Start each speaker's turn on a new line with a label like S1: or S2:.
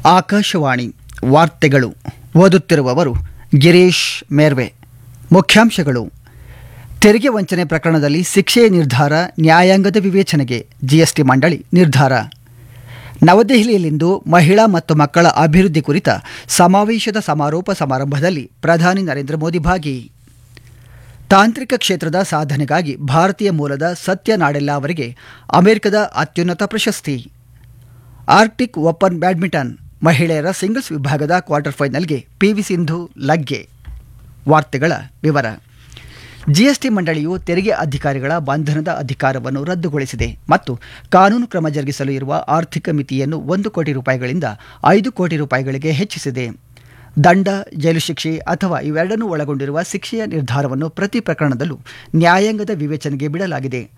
S1: ಆಕಾಶವಾಣಿ ವಾರ್ತೆಗಳು ಓದುತ್ತಿರುವವರು ಗಿರೀಶ್ ಮೇರ್ವೆ ಮುಖ್ಯಾಂಶಗಳು ತೆರಿಗೆ ವಂಚನೆ ಪ್ರಕರಣದಲ್ಲಿ ಶಿಕ್ಷೆಯ ನಿರ್ಧಾರ ನ್ಯಾಯಾಂಗದ ವಿವೇಚನೆಗೆ ಜಿಎಸ್ಟಿ ಮಂಡಳಿ ನಿರ್ಧಾರ ನವದೆಹಲಿಯಲ್ಲಿಂದು ಮಹಿಳಾ ಮತ್ತು ಮಕ್ಕಳ ಅಭಿವೃದ್ಧಿ ಕುರಿತ ಸಮಾವೇಶದ ಸಮಾರೋಪ ಸಮಾರಂಭದಲ್ಲಿ ಪ್ರಧಾನಿ ನರೇಂದ್ರ ಮೋದಿ ಭಾಗಿ ತಾಂತ್ರಿಕ ಕ್ಷೇತ್ರದ ಸಾಧನೆಗಾಗಿ ಭಾರತೀಯ ಮೂಲದ ಸತ್ಯ ನಾಡೆಲ್ಲ ಅವರಿಗೆ ಅಮೆರಿಕದ ಅತ್ಯುನ್ನತ ಪ್ರಶಸ್ತಿ ಆರ್ಕ್ಟಿಕ್ ಓಪನ್ ಬ್ಯಾಡ್ಮಿಂಟನ್ ಮಹಿಳೆಯರ ಸಿಂಗಲ್ಸ್ ವಿಭಾಗದ ಕ್ವಾರ್ಟರ್ ಫೈನಲ್ಗೆ ಪಿವಿ ಸಿಂಧು ಲಗ್ಗೆ ವಾರ್ತೆಗಳ ವಿವರ ಜಿಎಸ್ಟಿ ಮಂಡಳಿಯು ತೆರಿಗೆ ಅಧಿಕಾರಿಗಳ ಬಂಧನದ ಅಧಿಕಾರವನ್ನು ರದ್ದುಗೊಳಿಸಿದೆ ಮತ್ತು ಕಾನೂನು ಕ್ರಮ ಜರುಗಿಸಲು ಇರುವ ಆರ್ಥಿಕ ಮಿತಿಯನ್ನು ಒಂದು ಕೋಟಿ ರೂಪಾಯಿಗಳಿಂದ ಐದು ಕೋಟಿ ರೂಪಾಯಿಗಳಿಗೆ ಹೆಚ್ಚಿಸಿದೆ ದಂಡ ಜೈಲು ಶಿಕ್ಷೆ ಅಥವಾ ಇವೆರಡನ್ನೂ ಒಳಗೊಂಡಿರುವ ಶಿಕ್ಷೆಯ ನಿರ್ಧಾರವನ್ನು ಪ್ರತಿ ಪ್ರಕರಣದಲ್ಲೂ ನ್ಯಾಯಾಂಗದ ವಿವೇಚನೆಗೆ ಬಿಡಲಾಗಿದೆ